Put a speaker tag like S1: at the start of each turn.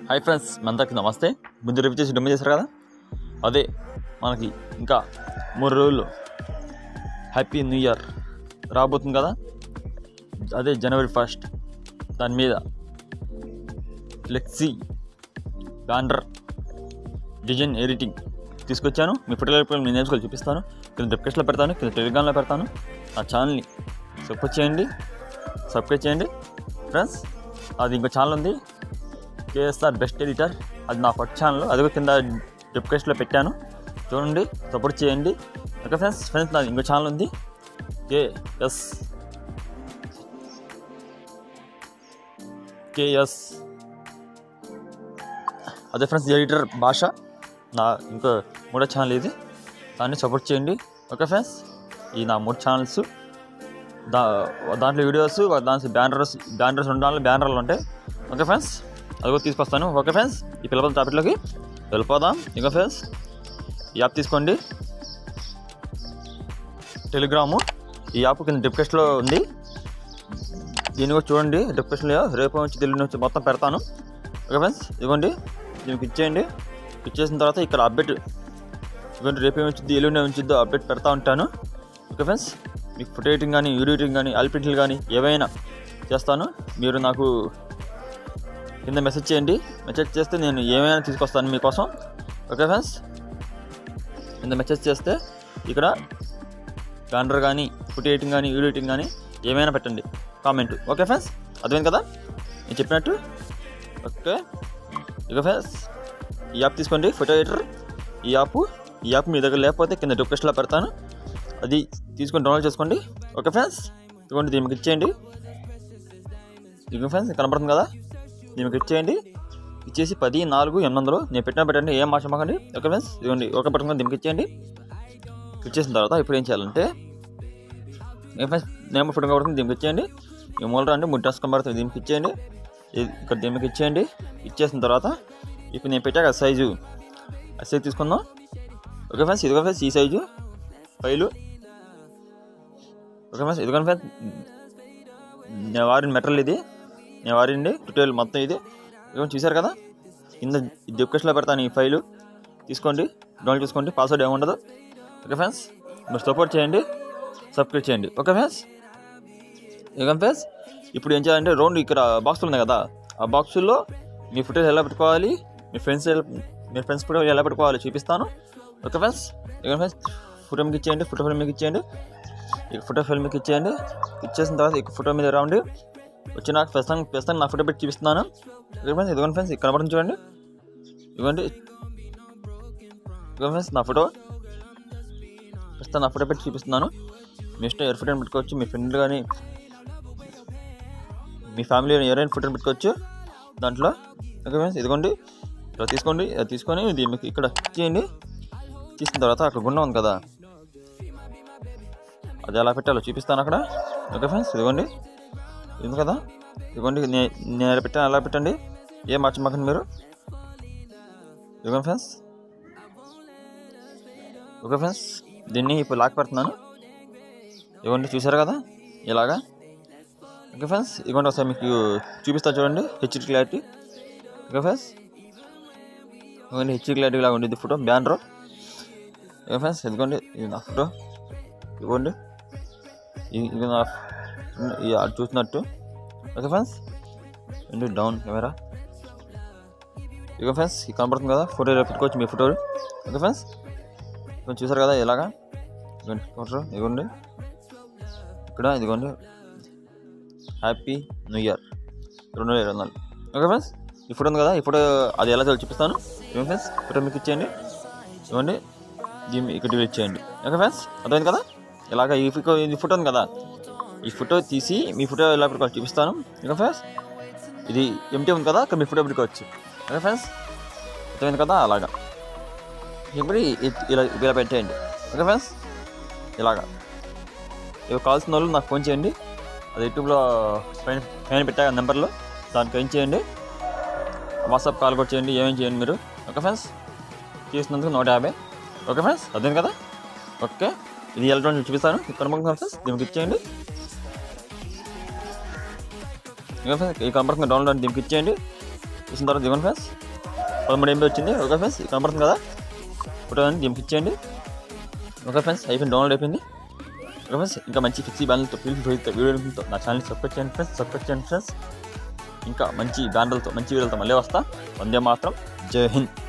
S1: hi friends అందరికి నమస్తే ముందు రివ్యూ చేసి డొమ్మి చేశారు కదా అదే మనకి ఇంకా మూడు రోజులు హ్యాపీ న్యూ ఇయర్ రాబోతుంది కదా అదే జనవరి ఫస్ట్ దాని మీద ఫ్లెక్సీ బ్యానర్ డిజైన్ ఎడిటింగ్ తీసుకొచ్చాను మీ ఫోటోలు నేను నేర్చుకోవాలి చూపిస్తాను కింద డిస్క్రిప్షన్లో పెడతాను కింద టెలిగ్రామ్లో పెడతాను నా ఛానల్ని సపోర్ట్ చేయండి సబ్స్క్రైబ్ చేయండి ఫ్రెండ్స్ అది ఇంకో ఛానల్ ఉంది కేఎస్ఆర్ బెస్ట్ ఎడిటర్ అది నా ఫస్ట్ ఛానల్ అది కూడా కింద డిస్క్రిప్షన్లో పెట్టాను చూడండి సపోర్ట్ చేయండి ఓకే ఫ్రెండ్స్ ఫ్రెండ్స్ నాది ఇంకో ఛానల్ ఉంది కేఎస్ కేఎస్ అదే ఫ్రెండ్స్ ఎడిటర్ భాష నా ఇంకో మూడో ఛానల్ ఇది దాన్ని సపోర్ట్ చేయండి ఓకే ఫ్రెండ్స్ ఈ నా మూడు ఛానల్స్ దా దాంట్లో వీడియోస్ దాంట్లో బ్యానర్స్ బ్యానర్స్ రెండు దాంట్లో బ్యానర్లు ఉంటాయి ఓకే ఫ్రెండ్స్ అది కూడా తీసుకొస్తాను ఓకే ఫ్రెండ్స్ ఈ పిల్లల టాపిక్లోకి వెళ్ళిపోదాం ఇంకా ఫ్రెండ్స్ ఈ యాప్ తీసుకోండి టెలిగ్రాము ఈ యాప్ కింద డిస్క్రిప్షన్లో ఉంది దీన్ని కూడా చూడండి డిస్క్రిప్షన్లో రేపు నుంచి తెలియని నుంచి మొత్తం పెడతాను ఓకే ఫ్రెండ్స్ ఇదిగోండి దీనికి ఇచ్చేయండి ఇచ్చేసిన తర్వాత ఇక్కడ అప్డేట్ ఇదిగోండి రేపు ఏమి వచ్చింది ఎల్లుండి ఏమి వచ్చిందో అప్డేట్ పెడతా ఉంటాను ఓకే ఫ్రెండ్స్ మీకు ఫోటో ఎడిటింగ్ కానీ వీడియో ఎడిటింగ్ కానీ ఆల్పిట్లు కానీ ఏవైనా చేస్తాను మీరు నాకు కింద మెసేజ్ చేయండి మెసేజ్ చేస్తే నేను ఏమైనా తీసుకొస్తాను మీకోసం ఓకే ఫ్రెండ్స్ కింద మెసేజ్ చేస్తే ఇక్కడ బ్యానర్ కానీ ఫోటో ఎడిటింగ్ కానీ వీడియో ఎడిటింగ్ కానీ ఏమైనా పెట్టండి కామెంట్ ఓకే ఫ్రెండ్స్ అర్థమైంది కదా నేను చెప్పినట్టు ఓకే ఇక ఫ్రెండ్స్ ఈ యాప్ తీసుకోండి ఫోటో ఎడిటర్ ఈ యాప్ ఈ యాప్ మీ దగ్గర లేకపోతే కింద డిస్క్రిప్షన్లో పెడతాను అది తీసుకొని డౌన్లోడ్ చేసుకోండి ఓకే ఫ్రెండ్స్ ఇదిగోండి దీనికి ఇచ్చేయండి ఇదిగో ఫ్రెండ్స్ కనపడుతుంది కదా దీనికి ఇచ్చేయండి ఇచ్చేసి పది నాలుగు ఎనిమిది వందలు నేను పెట్టిన పెట్టండి ఏం మార్చమాకండి ఓకే ఫ్రెండ్స్ ఇదిగోండి ఓకే పట్టుకుని దీనికి ఇచ్చేయండి ఇచ్చేసిన తర్వాత ఇప్పుడు ఏం చేయాలంటే ఏం ఫ్రెండ్స్ నేమ్ ఫుడ్ కాబట్టి దీనికి ఇచ్చేయండి ఈ మూల రండి మూడు డ్రెస్ కనబడుతుంది దీనికి ఇచ్చేయండి ఇది ఇక్కడ దీనికి ఇచ్చేయండి ఇచ్చేసిన తర్వాత ఇప్పుడు నేను పెట్టాక సైజు ఆ సైజు తీసుకుందాం ఓకే ఫ్రెండ్స్ ఇదిగో ఫ్రెండ్స్ ఈ సైజు ఫైలు ఓకే ఫ్రెండ్స్ ఇదిగోండి ఫ్రెండ్స్ నేను వాడిన మెటీరియల్ ఇది నేను వాడింది ట్యూటోరియల్ మొత్తం ఇది ఇదిగో చూశారు కదా కింద డిస్క్రిప్షన్లో పెడతాను ఈ ఫైలు తీసుకోండి డౌన్లోడ్ చేసుకోండి పాస్వర్డ్ ఏమి ఉండదు ఓకే ఫ్రెండ్స్ మీరు సపోర్ట్ చేయండి సబ్స్క్రైబ్ చేయండి ఓకే ఫ్రెండ్స్ ఇక ఫ్రెండ్స్ ఇప్పుడు ఏం చేయాలంటే రౌండ్ ఇక్కడ బాక్సులు ఉన్నాయి కదా ఆ బాక్సుల్లో మీ ఫోటోస్ ఎలా పెట్టుకోవాలి మీ ఫ్రెండ్స్ ఎలా మీ ఫ్రెండ్స్ ఫోటో ఎలా పెట్టుకోవాలి చూపిస్తాను ఓకే ఫ్రెండ్స్ ఇక ఫ్రెండ్స్ ఫోటో మీకు ఇచ్చేయండి ఫోటో ఫిల్మ్ మీకు ఇచ్చేయండి ఇక ఫోటో ఫిల్మ్ మీకు ఇచ్చేయండి ఇచ్చేసిన తర్వాత ఇక ఫోటో మీద రావండి వచ్చి నాకు ప్రస్తుతం ప్రస్తుతం నా ఫోటో పెట్టి చూపిస్తున్నాను ఓకే ఫ్రెండ్స్ ఇదిగోండి ఫ్రెండ్స్ ఇక్కడ పడుతుంది చూడండి ఇదిగోండి ఇదిగో ఫ్రెండ్స్ నా ఫోటో ప్రస్తుతం నా ఫోటో పెట్టి చూపిస్తున్నాను మీ ఇష్టం ఎవరి ఫోటోని పెట్టుకోవచ్చు మీ ఫ్రెండ్ కానీ మీ ఫ్యామిలీ ఎవరైనా ఫోటోని పెట్టుకోవచ్చు దాంట్లో ఓకే ఫ్రెండ్స్ ఇదిగోండి ఇలా తీసుకోండి అది తీసుకొని ఇది మీకు ఇక్కడ చేయండి తీసిన తర్వాత అక్కడ గుండం ఉంది కదా అది ఎలా పెట్టాలో చూపిస్తాను అక్కడ ఓకే ఫ్రెండ్స్ ఇదిగోండి ఉంది కదా ఇదిగోండి నే- నేను ఎలా పెట్టాను అలా పెట్టండి ఏం మార్చమాకండి మీరు ఇదిగోండి ఫ్రెండ్స్ ఓకే ఫ్రెండ్స్ దీన్ని ఇప్పుడు లాక్ పెడుతున్నాను ఇవ్వండి చూసారు కదా ఇలాగా ఓకే ఫ్రెండ్స్ ఇవ్వండి ఒకసారి మీకు చూపిస్తా చూడండి హెచ్డి క్లారిటీ ఓకే ఫ్రెండ్స్ ఇవ్వండి హెచ్డి క్లారిటీ లాగా ఉండేది ఫోటో బ్యానర్ ఓకే ఫ్రెండ్స్ ఇదిగోండి ఇది నా ఫోటో ఇవ్వండి ఇ- ఇది నా ఇది అది చూసినట్టు ఓకే ఫ్రెండ్స్ ఏంటి డౌన్ కెమెరా ఇక ఫ్రెండ్స్ ఇది కనపడుతుంది కదా ఫోటో ఇలా పెట్టుకోవచ్చు మీ ఫోటో ఓకే ఫ్రెండ్స్ కొంచెం చూసారు కదా ఇలాగా ఇదిగోండి ఫోటో ఇదిగోండి ఇక్కడ ఇదిగోండి హ్యాపీ న్యూ ఇయర్ రెండు వేల ఇరవై నాలుగు ఓకే ఫ్రెండ్స్ ఈ ఫోటో ఉంది కదా ఈ ఫోటో అది ఎలా చేయాలో చూపిస్తాను ఇవ్వండి ఫ్రెండ్స్ ఫోటో మీకు ఇచ్చేయండి ఇవ్వండి దీన్ని ఇక్కడ డిలీట్ చేయండి ఓకే ఫ్రెండ్స్ అర్థమైంది కదా ఇలాగ ఈ ఫోటో ఈ ఫోటో ఉంది కదా ఈ ఫోటో తీసి మీ ఫోటో ఎలా పెట్టుకోవాలి చూపిస్తాను ఓకే ఫ్రెండ్స్ ఇది ఎంటీ ఉంది కదా అక్కడ మీ ఫోటో పెట్టుకోవచ్చు ఓకే ఫ్రెండ్స్ అర్థమైంది కదా అలాగా ఇప్పుడు ఇ- ఇలా ఇలా పెట్టేయండి ఓకే ఫ్రెండ్స్ ఇలాగా ఇవి కావాల్సిన వాళ్ళు నాకు ఫోన్ చేయండి అది యూట్యూబ్లో పైన పైన పెట్టా నెంబర్లో దానికి ఏం చేయండి వాట్సాప్ కాల్ కూడా చేయండి ఏమేం చేయండి మీరు ఓకే ఫ్రెండ్స్ చేసినందుకు నూట యాభై ఓకే ఫ్రెండ్స్ అర్థం కదా ఓకే ఇది ఎలక్ట్రానిక్ చూపిస్తాను ఇక్కడ ఫ్రెండ్స్ దీనికి ఇచ్చేయండి ఇంకా ఫ్రెండ్స్ ఈ కనపడుతుంది డౌన్లోడ్ దీనికి ఇచ్చేయండి చూసిన తర్వాత దిగండి ఫ్రెండ్స్ పదమూడు ఎంబీ వచ్చింది ఓకే ఫ్రెండ్స్ ఇది కనబడుతుంది కదా ఫోటో అని దీనికి ఇచ్చేయండి ఓకే ఫ్రెండ్స్ అయిపోయింది డౌన్లోడ్ అయిపోయింది ఓకే ఫ్రెండ్స్ ఇంకా మంచి ఫిక్సీ బ్యానర్లతో ఫిల్మ్ వీడియోలతో నా ఛానల్ సబ్స్క్రైబ్ చేయండి ఫ్రెండ్స్ సబ్స్క్రైబ్ చేయండి ఫ్రెండ్స్ ఇంకా మంచి బ్యానర్లతో మంచి వీడియోలతో మళ్ళీ వస్తా వందే మాత్రం జై హింద్